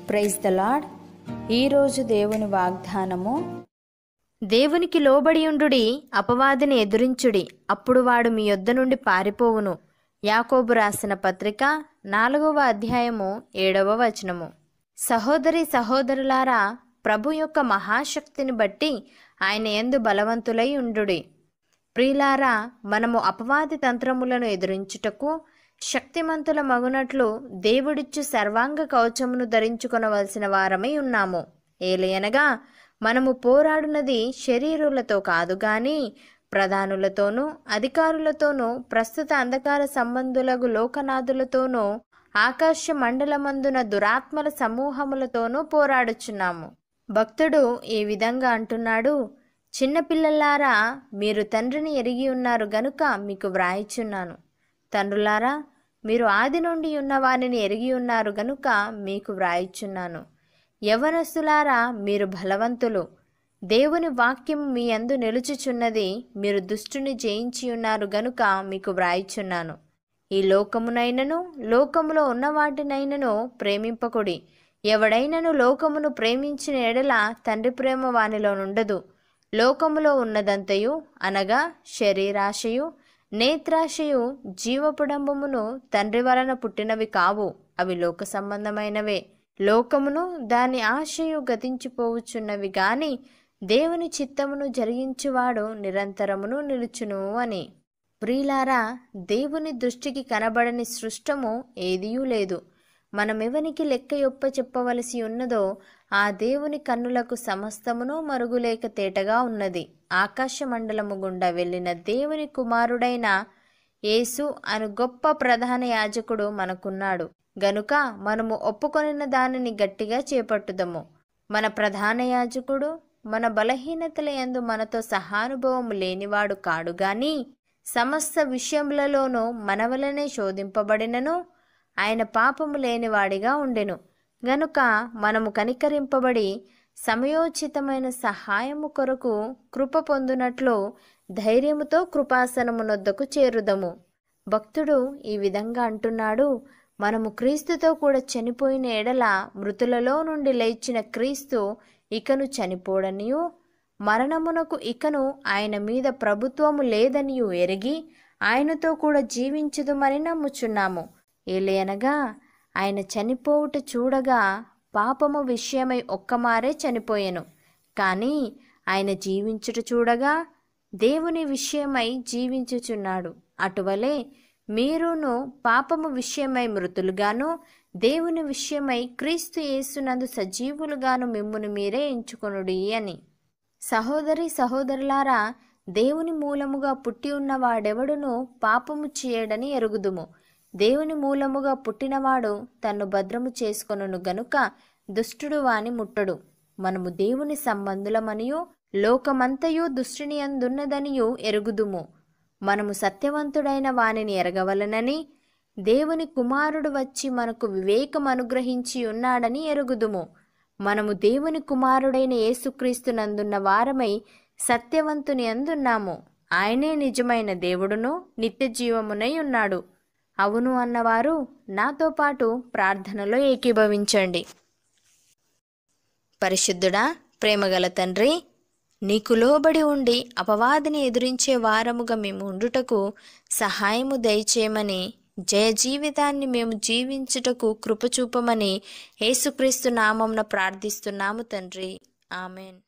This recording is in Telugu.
ప్రైజ్ ద లాడ్ ఈరోజు దేవుని వాగ్దానము దేవునికి లోబడి ఉండుడి అపవాదిని ఎదురించుడి అప్పుడు వాడు మీ యొద్ద నుండి పారిపోవును యాకోబు రాసిన పత్రిక నాలుగవ అధ్యాయము ఏడవ వచనము సహోదరి సహోదరులారా ప్రభు యొక్క మహాశక్తిని బట్టి ఆయన ఎందు బలవంతులై ఉండుడి ప్రియులారా మనము అపవాది తంత్రములను ఎదురించుటకు శక్తిమంతుల మగునట్లు దేవుడిచ్చు సర్వాంగ కవచమును ధరించుకొనవలసిన వారమై ఉన్నాము ఏలయనగా మనము పోరాడునది శరీరులతో కాదు గాని ప్రధానులతోనూ అధికారులతోనూ ప్రస్తుత అంధకార సంబంధులకు లోకనాథులతోనూ ఆకాశ మండలమందున దురాత్మల సమూహములతోనూ పోరాడుచున్నాము భక్తుడు ఈ విధంగా అంటున్నాడు చిన్నపిల్లలారా మీరు తండ్రిని ఎరిగి ఉన్నారు గనుక మీకు వ్రాయిచున్నాను తండ్రులారా మీరు ఆది నుండి ఉన్న వారిని ఎరిగి ఉన్నారు గనుక మీకు వ్రాయిచున్నాను యవనస్తులారా మీరు బలవంతులు దేవుని వాక్యం మీ అందు నిలుచుచున్నది మీరు దుష్టుని జయించి ఉన్నారు గనుక మీకు వ్రాయిచున్నాను ఈ లోకమునైనను లోకములో ఉన్న వాటినైనను ప్రేమింపకుడి ఎవడైనను లోకమును ప్రేమించిన ఎడల తండ్రి ప్రేమ వానిలో నుండదు లోకములో ఉన్నదంతయు అనగా శరీరాశయు నేత్రాశయు జీవపుడంబమును తండ్రి వలన పుట్టినవి కావు అవి లోక సంబంధమైనవే లోకమును దాని ఆశయు గతించిపోవచ్చున్నవి గాని దేవుని చిత్తమును జరిగించువాడు నిరంతరమును నిలుచును అని ప్రియులారా దేవుని దృష్టికి కనబడని సృష్టము ఏదియూ లేదు మనమెవనికి లెక్క యొప్ప చెప్పవలసి ఉన్నదో ఆ దేవుని కన్నులకు సమస్తమును మరుగులేక తేటగా ఉన్నది ఆకాశ మండలము గుండా వెళ్ళిన దేవుని కుమారుడైన యేసు అను గొప్ప ప్రధాన యాజకుడు మనకున్నాడు గనుక మనము ఒప్పుకొనిన దానిని గట్టిగా చేపట్టుదము మన ప్రధాన యాజకుడు మన బలహీనతల యందు మనతో సహానుభవము లేనివాడు కాడు గాని సమస్త విషయములలోనూ మన వలనే శోధింపబడినను ఆయన పాపము లేనివాడిగా ఉండెను గనుక మనము కనికరింపబడి సమయోచితమైన సహాయము కొరకు కృప పొందునట్లు ధైర్యముతో కృపాసనమునొద్దకు చేరుదము భక్తుడు ఈ విధంగా అంటున్నాడు మనము క్రీస్తుతో కూడా చనిపోయిన ఎడల మృతులలో నుండి లేచిన క్రీస్తు ఇకను చనిపోడనియు మరణమునకు ఇకను ఆయన మీద ప్రభుత్వము లేదనియు ఎరిగి ఆయనతో కూడా జీవించుదుమని నమ్ముచున్నాము ఏలేనగా ఆయన చనిపోవుట చూడగా పాపము విషయమై ఒక్కమారే చనిపోయెను కానీ ఆయన జీవించుట చూడగా దేవుని విషయమై జీవించుచున్నాడు అటువలే మీరును పాపము విషయమై మృతులుగాను దేవుని విషయమై క్రీస్తు యేసునందు సజీవులుగాను మిమ్మును మీరే ఎంచుకొనుడి అని సహోదరి సహోదరులారా దేవుని మూలముగా పుట్టి ఉన్న వాడెవడును పాపము చేయడని ఎరుగుదుము దేవుని మూలముగా పుట్టినవాడు తన్ను భద్రము చేసుకొనును గనుక దుష్టుడు వాని ముట్టడు మనము దేవుని సంబంధులమనియు లోకమంతయు దుష్టుని అందున్నదనియు ఎరుగుదుము మనము సత్యవంతుడైన వానిని ఎరగవలనని దేవుని కుమారుడు వచ్చి మనకు వివేకం అనుగ్రహించి ఉన్నాడని ఎరుగుదుము మనము దేవుని కుమారుడైన యేసుక్రీస్తునందున్న వారమై సత్యవంతుని అందున్నాము ఆయనే నిజమైన దేవుడును నిత్య జీవమునై ఉన్నాడు అవును అన్నవారు నాతో పాటు ప్రార్థనలో ఏకీభవించండి పరిశుద్ధుడా ప్రేమగల తండ్రి నీకు లోబడి ఉండి అపవాదిని ఎదురించే వారముగా మేము ఉండుటకు సహాయము దయచేయమని జయ జీవితాన్ని మేము జీవించుటకు కృపచూపమని యేసుక్రీస్తు నామంన ప్రార్థిస్తున్నాము తండ్రి ఆమెన్